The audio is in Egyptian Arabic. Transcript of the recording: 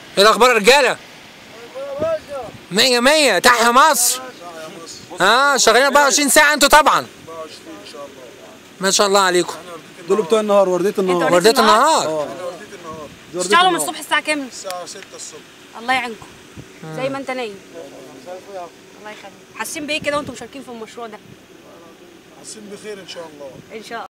ايه الاخبار يا رجاله مية مية تحيا مصر اه شغالين 24 ساعة انتوا طبعا ما شاء الله عليكم دول بتوع النهار ورديه النهار انتوا وردية النهار؟ النهار دي وردية بتشتغلوا من النهار. الصبح الساعة كام؟ الساعة 6 الصبح الله يعينكم زي ما انت نايم الله يخليك حاسين بايه كده وانتم مشاركين في المشروع ده؟ حاسين بخير ان شاء الله ان شاء الله